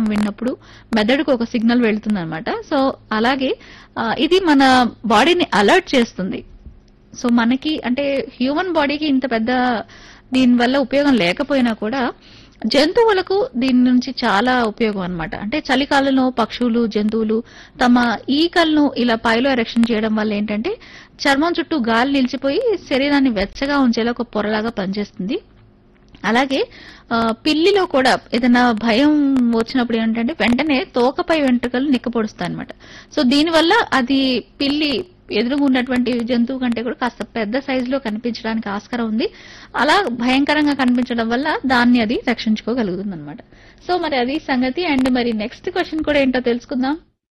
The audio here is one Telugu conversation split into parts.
సాంగ్ విన్నప్పుడు మెదడుకు ఒక సిగ్నల్ వెళ్తుంది అనమాట సో అలాగే ఆ, ఇది మన బాడీని అలర్ట్ చేస్తుంది సో మనకి అంటే హ్యూమన్ బాడీకి ఇంత పెద్ద దీని వల్ల ఉపయోగం లేకపోయినా కూడా జంతువులకు దీని నుంచి చాలా ఉపయోగం అన్నమాట అంటే చలికాలంలో పక్షులు జంతువులు తమ ఈకలను ఇలా పైలో ఎరెక్షన్ చేయడం వల్ల ఏంటంటే చర్మం చుట్టూ గాలి నిలిచిపోయి శరీరాన్ని వెచ్చగా ఉంచేలా ఒక పొరలాగా పనిచేస్తుంది అలాగే ఆ, పిల్లిలో కూడా ఏదైనా భయం వచ్చినప్పుడు ఏంటంటే వెంటనే తోకపై వెంట్రుకలు నిక్కపొడుస్తాయి అనమాట సో దీనివల్ల అది పిల్లి ఎదురుగా ఉన్నటువంటి జంతువు కంటే కూడా కాస్త పెద్ద సైజులో కనిపించడానికి ఆస్కారం ఉంది అలా భయంకరంగా కనిపించడం వల్ల దాన్ని అది రక్షించుకోగలుగుతుంది అనమాట సో మరి అది సంగతి అండ్ మరి నెక్స్ట్ క్వశ్చన్ కూడా ఏంటో తెలుసుకుందాం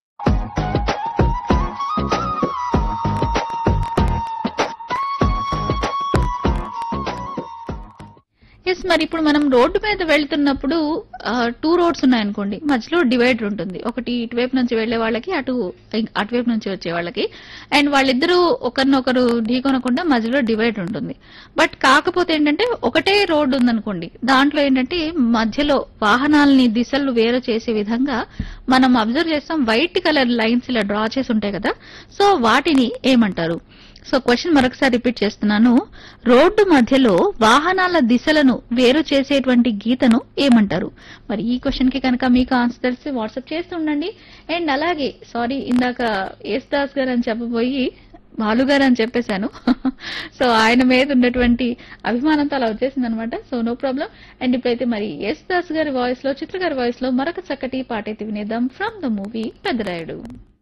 ఎస్ మరి ఇప్పుడు మనం రోడ్డు మీద వెళ్తున్నప్పుడు టూ రోడ్స్ ఉన్నాయనుకోండి మధ్యలో డివైడర్ ఉంటుంది ఒకటి ఇటువైపు నుంచి వెళ్లే వాళ్ళకి అటు అటువైపు నుంచి వచ్చే వాళ్ళకి అండ్ వాళ్ళిద్దరూ ఒకరినొకరు ఢీకొనకుండా మధ్యలో డివైడర్ ఉంటుంది బట్ కాకపోతే ఏంటంటే ఒకటే రోడ్డు ఉందనుకోండి దాంట్లో ఏంటంటే మధ్యలో వాహనాలని దిశలు వేరు చేసే విధంగా మనం అబ్జర్వ్ చేస్తాం వైట్ కలర్ లైన్స్ ఇలా డ్రా చేసి ఉంటాయి కదా సో వాటిని ఏమంటారు సో క్వశ్చన్ మరొకసారి రిపీట్ చేస్తున్నాను రోడ్డు మధ్యలో వాహనాల దిశలను వేరు చేసేటువంటి గీతను ఏమంటారు మరి ఈ క్వశ్చన్ కి కనుక మీకు ఆన్సర్ తెలిసి వాట్సాప్ చేస్తూ ఉండండి అండ్ అలాగే సారీ ఇందాక ఎస్ దాస్ గారు అని చెప్పబోయి బాలు గారు అని చెప్పేశాను సో ఆయన మీద ఉన్నటువంటి అభిమానంతో అలా వచ్చేసింది అనమాట సో నో ప్రాబ్లం అండ్ ఇప్పుడైతే మరి ఎస్ దాస్ గారి వాయిస్ లో చిత్ర గారి వాయిస్ లో మరొక చక్కటి పాట అయితే వినేద్దాం ఫ్రమ్ ద మూవీ పెద్దరాయుడు